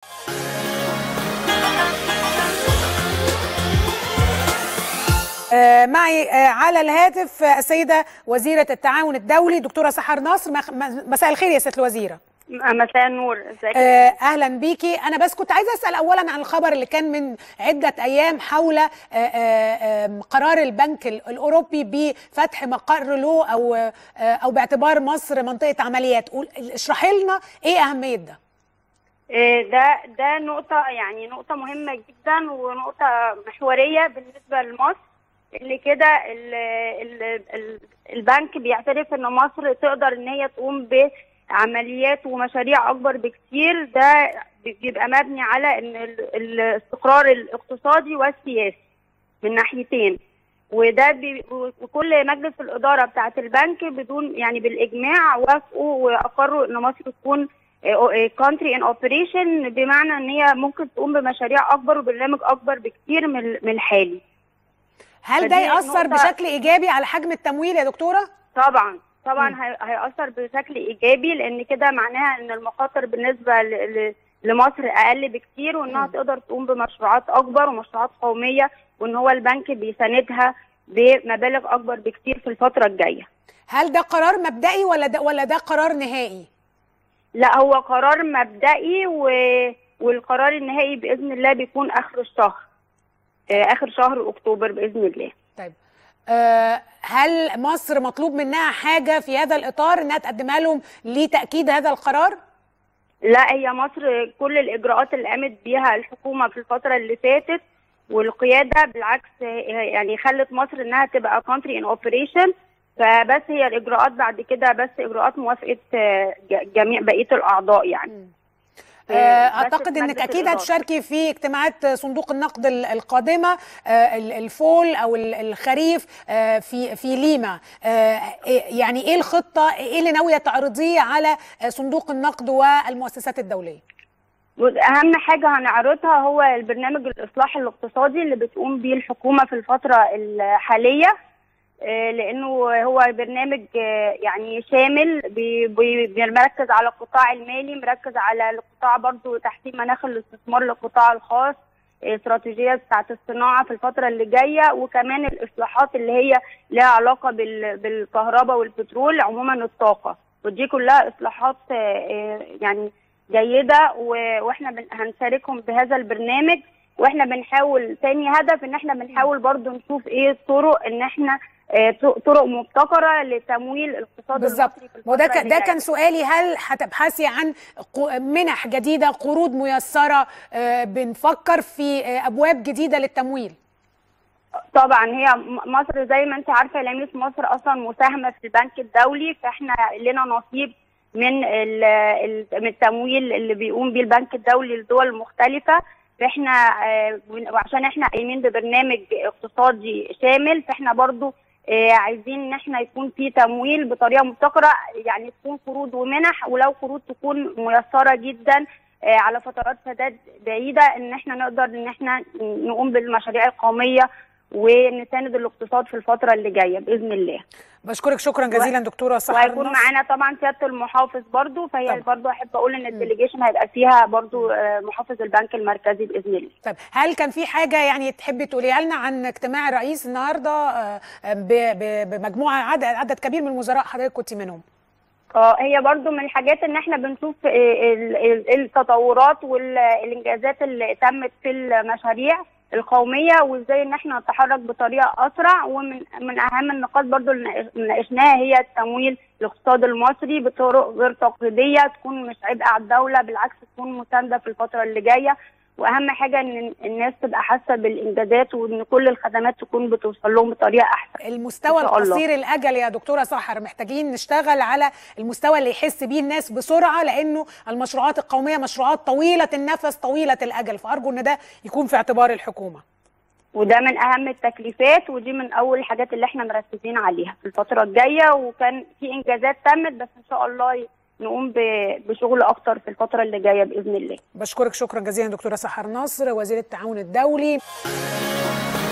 آه، معي آه، على الهاتف آه، السيدة وزيرة التعاون الدولي دكتورة سحر ناصر مخ- م- مساء الخير يا سيادة الوزيرة مساء النور ازيك آه، اهلا بيكي انا بس كنت عايزه اسال اولا عن الخبر اللي كان من عده ايام حول آه، آه، آم، قرار البنك ال- الاوروبي بفتح مقر له او آه، او باعتبار مصر منطقه عمليات قول- اشرحي لنا ايه اهميه ده آه، ده ده نقطة يعني نقطة مهمة جدا ونقطة محورية بالنسبة لمصر اللي كده ال- ال- ال- البنك بيعترف ان مصر تقدر ان هي تقوم بعمليات ومشاريع اكبر بكتير ده بيبقى مبني على ان ال- الاستقرار الاقتصادي والسياسي من ناحيتين وده بي وكل مجلس الاداره بتاعه البنك بدون يعني بالاجماع وافقوا واقروا ان مصر تكون كونتري ان اوبريشن بمعنى ان هي ممكن تقوم بمشاريع اكبر وبرنامج اكبر بكتير من من الحالي هل ده فدي ياثر نقطة- بشكل ايجابي على حجم التمويل يا دكتوره طبعا طبعا مم. هي- هيأثر بشكل ايجابي لان كده معناها ان المخاطر بالنسبه ل- ل- لمصر اقل بكتير وانها مم. تقدر تقوم بمشروعات اكبر ومشروعات قوميه وان هو البنك بيساندها بمبالغ اكبر بكتير في الفتره الجايه هل ده قرار مبدئي ولا ده ولا ده قرار نهائي لا هو قرار مبدئي و... والقرار النهائي باذن الله بيكون اخر الشهر آه، اخر شهر اكتوبر باذن الله طيب آه، هل مصر مطلوب منها حاجه في هذا الاطار انها تقدمها لهم لتاكيد هذا القرار لا هي مصر كل الاجراءات اللي قامت بيها الحكومه في الفتره اللي فاتت والقياده بالعكس يعني خلت مصر انها تبقى كونتري ان اوبريشن فبس هي الاجراءات بعد كده بس اجراءات موافقه آه، ج- جميع بقيه الاعضاء يعني آه، بس اعتقد في انك مجلس اكيد الإدارة. هتشاركي في اجتماعات صندوق النقد ال- القادمه آه، ال- الفول او ال- الخريف آه، في في ليما آه، إيه- يعني ايه الخطه ايه اللي ناويه تعرضيه على آه، صندوق النقد والمؤسسات الدوليه اهم حاجه هنعرضها هو البرنامج الاصلاح الاقتصادي اللي بتقوم بيه الحكومه في الفتره الحاليه آه، لانه هو برنامج آه، يعني شامل بي- بي- بيركز على القطاع المالي مركز على القطاع برضو تحسين مناخ الاستثمار للقطاع الخاص آه، استراتيجيه بتاعت الصناعه في الفتره اللي جايه وكمان الاصلاحات اللي هي لها علاقه بال- بالكهرباء والبترول عموما الطاقه ودي كلها اصلاحات آه، آه، يعني جيده و- واحنا بن- هنشاركهم بهذا البرنامج واحنا بنحاول تاني هدف ان احنا بنحاول برضو نشوف ايه الطرق ان احنا آه، ط- طرق مبتكره لتمويل الاقتصاد بالظبط المصري في وده الفترة ك- اللي ده جاية. كان سؤالي هل هتبحثي عن قو- منح جديده قروض ميسره آه، بنفكر في آه، ابواب جديده للتمويل طبعا هي م- مصر زي ما انت عارفه لميس مصر اصلا مساهمه في البنك الدولي فاحنا لنا نصيب من ال- ال- من التمويل اللي بيقوم بيه البنك الدولي للدول المختلفه فاحنا آه، وعشان احنا قايمين ببرنامج اقتصادي شامل فاحنا برضو آه، عايزين ان احنا يكون في تمويل بطريقه مبتكره يعني تكون قروض ومنح ولو قروض تكون ميسره جدا آه، على فترات سداد بعيده ان احنا نقدر ان احنا نقوم بالمشاريع القوميه ونساند الاقتصاد في الفتره اللي جايه باذن الله بشكرك شكرا جزيلا دكتوره سحر وهيكون نصر. معانا طبعا سياده المحافظ برضو فهي طبعا. برضو احب اقول ان الديليجيشن هيبقى فيها برضو آه، محافظ البنك المركزي باذن الله طيب هل كان في حاجه يعني تحبي تقوليها لنا عن اجتماع الرئيس النهارده آه، ب- ب- بمجموعه عدد عدد كبير من الموزراء حضرتك كنت منهم اه هي برضو من الحاجات ان احنا بنشوف آه، ال- ال- التطورات والانجازات اللي تمت في المشاريع القوميه وازاي ان احنا نتحرك بطريقه اسرع ومن من اهم النقاط برضو اللي ناقشناها هي التمويل الاقتصاد المصري بطرق غير تقليديه تكون مش عبء على الدوله بالعكس تكون مسانده في الفتره اللي جايه واهم حاجه ان الناس تبقى حاسه بالانجازات وان كل الخدمات تكون بتوصل لهم بطريقه احسن المستوى إن شاء الله. القصير الاجل يا دكتوره سحر محتاجين نشتغل على المستوى اللي يحس بيه الناس بسرعه لانه المشروعات القوميه مشروعات طويله النفس طويله الاجل فارجو ان ده يكون في اعتبار الحكومه وده من اهم التكليفات ودي من اول الحاجات اللي احنا مركزين عليها في الفتره الجايه وكان في انجازات تمت بس ان شاء الله نقوم ب- بشغل اكتر في الفتره اللي جايه باذن الله بشكرك شكرا جزيلا دكتوره سحر ناصر وزير التعاون الدولي